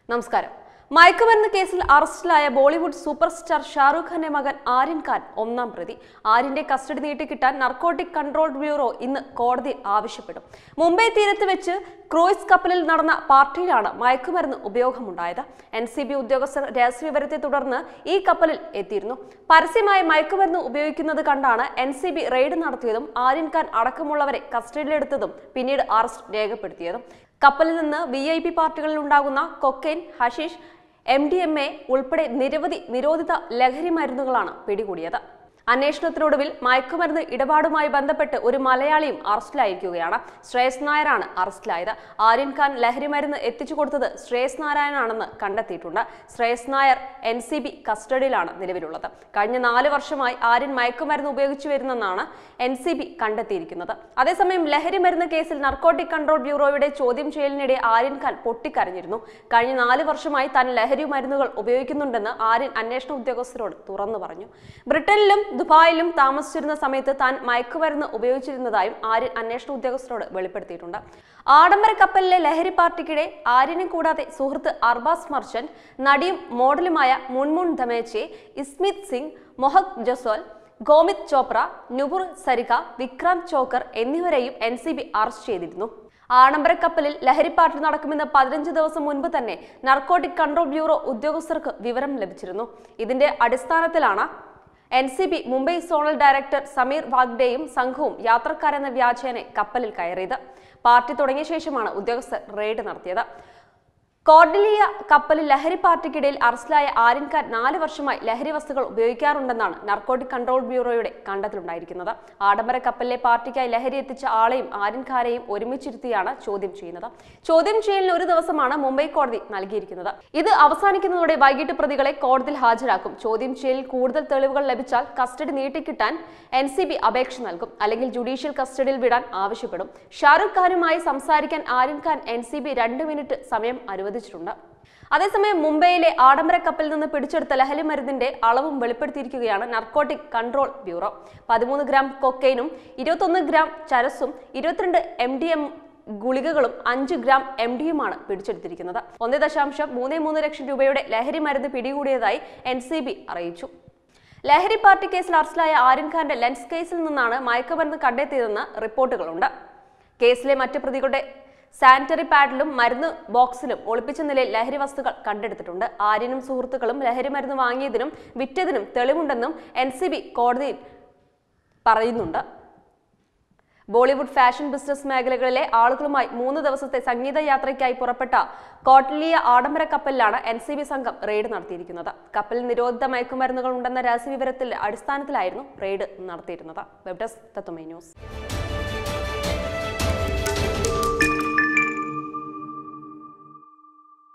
നമസ്കാരം മയക്കുമരുന്ന് കേസിൽ അറസ്റ്റിലായ ബോളിവുഡ് സൂപ്പർ സ്റ്റാർ ഷാറൂഖ് ഖാന്റെ മകൻ ആര്യൻ ഖാൻ ഒന്നാം പ്രതി ആര്യന്റെ കസ്റ്റഡി നീട്ടിക്കിട്ടാൻ നർക്കോട്ടിക് കൺട്രോൾ ബ്യൂറോ ഇന്ന് കോടതി ആവശ്യപ്പെടും മുംബൈ തീരത്ത് വെച്ച് ക്രൂയിസ് കപ്പലിൽ നടന്ന പാർട്ടിയിലാണ് മയക്കുമരുന്ന് ഉപയോഗമുണ്ടായത് എൻ സി ബി ഉദ്യോഗസ്ഥർ രഹസ്യവിവരത്തെ തുടർന്ന് ഈ കപ്പലിൽ എത്തിയിരുന്നു പരസ്യമായി മയക്കുമരുന്ന് ഉപയോഗിക്കുന്നത് കണ്ടാണ് എൻ സി ബി റെയ്ഡ് നടത്തിയതും ആര്യൻ ഖാൻ അടക്കമുള്ളവരെ കസ്റ്റഡിയിലെടുത്തതും പിന്നീട് അറസ്റ്റ് രേഖപ്പെടുത്തിയതും കപ്പലിൽ നിന്ന് വി ഐ പി പാർട്ടികളിൽ ഉണ്ടാകുന്ന cocaine hashish M D M A ഉൾപ്പെടെ നിരവധി നിരോധിത ലഹരി മരുന്നുകളാണ് പിടികൂടിയത് അന്വേഷണത്തിനൊടുവിൽ മയക്കുമരുന്ന് ഇടപാടുമായി ബന്ധപ്പെട്ട് ഒരു മലയാളിയും അറസ്റ്റിലായിരിക്കുകയാണ് ശ്രേയസ് നായരാണ് അറസ്റ്റിലായത് ആര്യൻ ഖാൻ ലഹരി മരുന്ന് എത്തിച്ചു കൊടുത്തത് ശ്രേയസ് നാരായണാണെന്ന് കണ്ടെത്തിയിട്ടുണ്ട് Shreyas Nair N C B കസ്റ്റഡിയിലാണ് നിലവിലുള്ളത് കഴിഞ്ഞ നാല് വർഷമായി ആര്യൻ മയക്കുമരുന്ന് ഉപയോഗിച്ചു വരുന്നെന്നാണ് എൻ സി ബി കണ്ടെത്തിയിരിക്കുന്നത് അതേസമയം ലഹരി മരുന്ന് കേസിൽ നർക്കോട്ടിക് കൺട്രോൾ ബ്യൂറോയുടെ ചോദ്യം ചെയ്യലിനിടെ ആര്യൻ ഖാൻ പൊട്ടിക്കരഞ്ഞിരുന്നു കഴിഞ്ഞ നാല് വർഷമായി താൻ ലഹരി മരുന്നുകൾ ഉപയോഗിക്കുന്നുണ്ടെന്ന് ആര്യൻ അന്വേഷണ ഉദ്യോഗസ്ഥരോട് തുറന്നു പറഞ്ഞു ബ്രിട്ടനിലും ദുബായിലും താമസിച്ചിരുന്ന സമയത്ത് താൻ മയക്കുമരുന്ന് ഉപയോഗിച്ചിരുന്നതായും ആര്യൻ അന്വേഷണ ഉദ്യോഗസ്ഥരോട് വെളിപ്പെടുത്തിയിട്ടുണ്ട് ആഡംബര കപ്പലിലെ ലഹരി പാർട്ടിക്കിടെ ആര്യനെ കൂടാതെ സുഹൃത്ത് അർബാസ് മർച്ചന്റ് നടിയും മോഡലുമായ മുൻമുൻ ധമേച്ചെ ഇസ്മിത് സിംഗ് മൊഹക് ജസോൽ ഗോമിത് ചോപ്ര നുപുർ സരിക വിക്രാന്ത് ചോക്കർ എന്നിവരെയും എൻ സി ബി അറസ്റ്റ് ചെയ്തിരുന്നു ആഡംബര കപ്പലിൽ ലഹരി പാർട്ടി നടക്കുമെന്ന് പതിനഞ്ച് ദിവസം മുൻപ് തന്നെ നർക്കോട്ടിക് കൺട്രോൾ ബ്യൂറോ ഉദ്യോഗസ്ഥർക്ക് വിവരം ലഭിച്ചിരുന്നു ഇതിന്റെ അടിസ്ഥാനത്തിലാണ് N C B Mumbai zonal director Sameer വാഗ്ഡെയും സംഘവും യാത്രക്കാരെന്ന വ്യാജേന കപ്പലിൽ കയറിയത് പാർട്ടി തുടങ്ങിയ ശേഷമാണ് ഉദ്യോഗസ്ഥർ റെയ്ഡ് നടത്തിയത് കോർഡിലിയ കപ്പലിൽ ലഹരി പാർട്ടിക്കിടയിൽ അറസ്റ്റിലായ ആര്യൻ ഖാൻ നാല് വർഷമായി ലഹരി വസ്തുക്കൾ ഉപയോഗിക്കാറുണ്ടെന്നാണ് നർക്കോട്ടിക് കൺട്രോൾ ബ്യൂറോയുടെ കണ്ടെത്തലുണ്ടായിരിക്കുന്നത് ആഡംബര കപ്പലിലെ പാർട്ടിക്കായി ലഹരി എത്തിച്ച ആളെയും ആര്യൻ ഖാനെയും ഒരുമിച്ചിരുത്തിയാണ് ചോദ്യം ചെയ്യുന്നത് ചോദ്യം ചെയ്യലിന് ഒരു ദിവസമാണ് മുംബൈ കോടതി നൽകിയിരിക്കുന്നത് ഇത് അവസാനിക്കുന്നതോടെ വൈകിട്ട് പ്രതികളെ കോടതിയിൽ ഹാജരാക്കും ചോദ്യം ചെയ്യലിൽ കൂടുതൽ തെളിവുകൾ ലഭിച്ചാൽ കസ്റ്റഡി നീട്ടിക്കിട്ടാൻ എൻ സി ബി അപേക്ഷ നൽകും അല്ലെങ്കിൽ ജുഡീഷ്യൽ കസ്റ്റഡിയിൽ വിടാൻ ആവശ്യപ്പെടും ഷാറുഖ് ഖാനുമായി സംസാരിക്കാൻ Aryan Khan N C B രണ്ട് മിനിറ്റ് സമയം അനുവദിച്ചിട്ടുണ്ട് അതേസമയം മുംബൈയിലെ ആഡംബര കപ്പലിൽ നിന്ന് പിടിച്ചെടുത്ത ലഹരി മരുന്നിന്റെ അളവും വെളിപ്പെടുത്തിയിരിക്കുകയാണ് നർക്കോട്ടിക് കൺട്രോൾ ബ്യൂറോ പതിമൂന്ന് ഗ്രാം കൊക്കൈനും ഇരുപത്തൊന്ന് ഗ്രാം ചരസും ഇരുപത്തിരണ്ട് എം ഡി എം ഗുളികകളും അഞ്ച് ഗ്രാം എം ഡിയുമാണ് പിടിച്ചെടുത്തിരിക്കുന്നത് ഒന്ന് ദശാംശം മൂന്ന് മൂന്ന് ലക്ഷം രൂപയുടെ ലഹരി മരുന്ന് പിടികൂടിയതായി എൻ സി ബി അറിയിച്ചു ലഹരി പാർട്ടി കേസിൽ അറസ്റ്റിലായ ആര്യൻ ഖാന്റെ ലെൻസ് കേസിൽ നിന്നാണ് മയക്കുമരുന്ന് കണ്ടെത്തിയതെന്ന് റിപ്പോർട്ടുകളുണ്ട് കേസിലെ മറ്റ് പ്രതികളുടെ സാനിറ്ററി പാഡിലും മരുന്ന് ബോക്സിലും ഒളിപ്പിച്ച നിലയിൽ ലഹരി വസ്തുക്കൾ കണ്ടെടുത്തിട്ടുണ്ട് ആര്യനും സുഹൃത്തുക്കളും ലഹരി മരുന്ന് വാങ്ങിയതിനും വിറ്റതിനും തെളിവുണ്ടെന്നും എൻ സി ബി കോടതിയിൽ പറയുന്നുണ്ട് ബോളിവുഡ് ഫാഷൻ ബിസിനസ് മേഖലകളിലെ ആളുകളുമായി മൂന്ന് ദിവസത്തെ സംഗീത യാത്രയ്ക്കായി പുറപ്പെട്ട കോട്ട്ലിയ ആഡംബര കപ്പലിലാണ് എൻ സി ബി സംഘം റെയ്ഡ് നടത്തിയിരിക്കുന്നത് കപ്പലിൽ നിരോധിത മയക്കുമരുന്നുകൾ ഉണ്ടെന്ന രഹസ്യവിവരത്തിന്റെ അടിസ്ഥാനത്തിലായിരുന്നു റെയ്ഡ് നടത്തിയിരുന്നത് വെബ് ഡെസ്ക് തത്വമേ ന്യൂസ്